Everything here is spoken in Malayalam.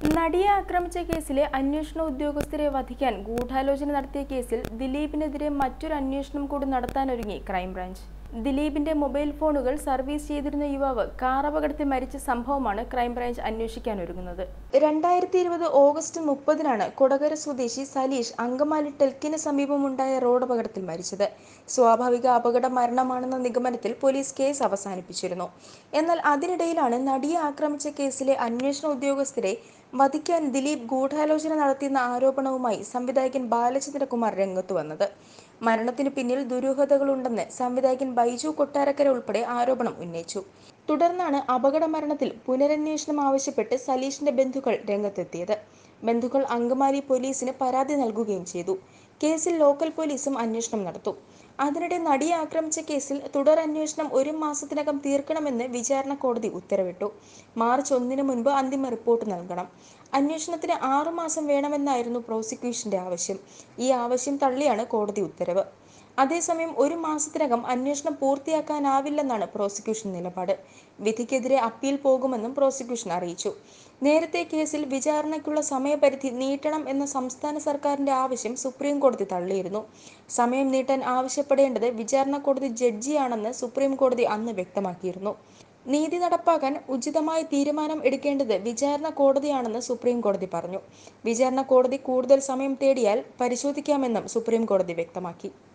നടിയെ ആക്രമിച്ച കേസിലെ അന്വേഷണ ഉദ്യോഗസ്ഥരെ വധിക്കാൻ ഗൂഢാലോചന നടത്തിയ കേസിൽ ദിലീപിനെതിരെ മറ്റൊരു അന്വേഷണം കൂടി നടത്താനൊരുങ്ങി ക്രൈംബ്രാഞ്ച് ദിലീപിന്റെ മൊബൈൽ ഫോണുകൾ സർവീസ് ചെയ്തിരുന്ന യുവാവ് കാർ അപകടത്തിൽ മരിച്ച സംഭവമാണ് ക്രൈംബ്രാഞ്ച് അന്വേഷിക്കാനൊരുങ്ങുന്നത് രണ്ടായിരത്തി ഇരുപത് ഓഗസ്റ്റ് മുപ്പതിനാണ് കൊടകര സ്വദേശി സലീഷ് അങ്കമാലി ടെൽക്കിന് സമീപമുണ്ടായ റോഡ് അപകടത്തിൽ മരിച്ചത് സ്വാഭാവിക അപകട മരണമാണെന്ന നിഗമനത്തിൽ പോലീസ് കേസ് അവസാനിപ്പിച്ചിരുന്നു എന്നാൽ അതിനിടയിലാണ് നടിയെ ആക്രമിച്ച കേസിലെ അന്വേഷണ ഉദ്യോഗസ്ഥരെ വധിക്കാൻ ദിലീപ് ഗൂഢാലോചന നടത്തിയെന്ന ആരോപണവുമായി സംവിധായകൻ ബാലചന്ദ്രകുമാർ രംഗത്തു വന്നത് മരണത്തിന് പിന്നിൽ ദുരൂഹതകളുണ്ടെന്ന് സംവിധായകൻ ബൈജു കൊട്ടാരക്കര ഉൾപ്പെടെ ആരോപണം ഉന്നയിച്ചു തുടർന്നാണ് അപകട മരണത്തിൽ പുനരന്വേഷണം ആവശ്യപ്പെട്ട് സലീഷിന്റെ ബന്ധുക്കൾ രംഗത്തെത്തിയത് ബന്ധുക്കൾ അങ്കമാലി പോലീസിന് പരാതി നൽകുകയും ചെയ്തു കേസിൽ ലോക്കൽ പോലീസും അന്വേഷണം നടത്തും അതിനിടെ നടിയെ ആക്രമിച്ച കേസിൽ തുടർ അന്വേഷണം ഒരു മാസത്തിനകം തീർക്കണമെന്ന് വിചാരണ കോടതി ഉത്തരവിട്ടു മാർച്ച് ഒന്നിന് മുൻപ് അന്തിമ റിപ്പോർട്ട് നൽകണം അന്വേഷണത്തിന് ആറുമാസം വേണമെന്നായിരുന്നു പ്രോസിക്യൂഷന്റെ ആവശ്യം ഈ ആവശ്യം തള്ളിയാണ് കോടതി ഉത്തരവ് അതേസമയം ഒരു മാസത്തിനകം അന്വേഷണം പൂർത്തിയാക്കാനാവില്ലെന്നാണ് പ്രോസിക്യൂഷൻ നിലപാട് വിധിക്കെതിരെ അപ്പീൽ പോകുമെന്നും പ്രോസിക്യൂഷൻ അറിയിച്ചു നേരത്തെ കേസിൽ വിചാരണയ്ക്കുള്ള സമയപരിധി നീട്ടണം എന്ന സംസ്ഥാന സർക്കാരിന്റെ ആവശ്യം സുപ്രീം കോടതി തള്ളിയിരുന്നു സമയം നീട്ടാൻ ആവശ്യപ്പെടേണ്ടത് വിചാരണ കോടതി ജഡ്ജിയാണെന്ന് സുപ്രീം കോടതി അന്ന് വ്യക്തമാക്കിയിരുന്നു നീതി നടപ്പാക്കാൻ ഉചിതമായ തീരുമാനം എടുക്കേണ്ടത് വിചാരണ കോടതിയാണെന്ന് സുപ്രീം കോടതി പറഞ്ഞു വിചാരണ കോടതി കൂടുതൽ സമയം തേടിയാൽ പരിശോധിക്കാമെന്നും സുപ്രീം കോടതി വ്യക്തമാക്കി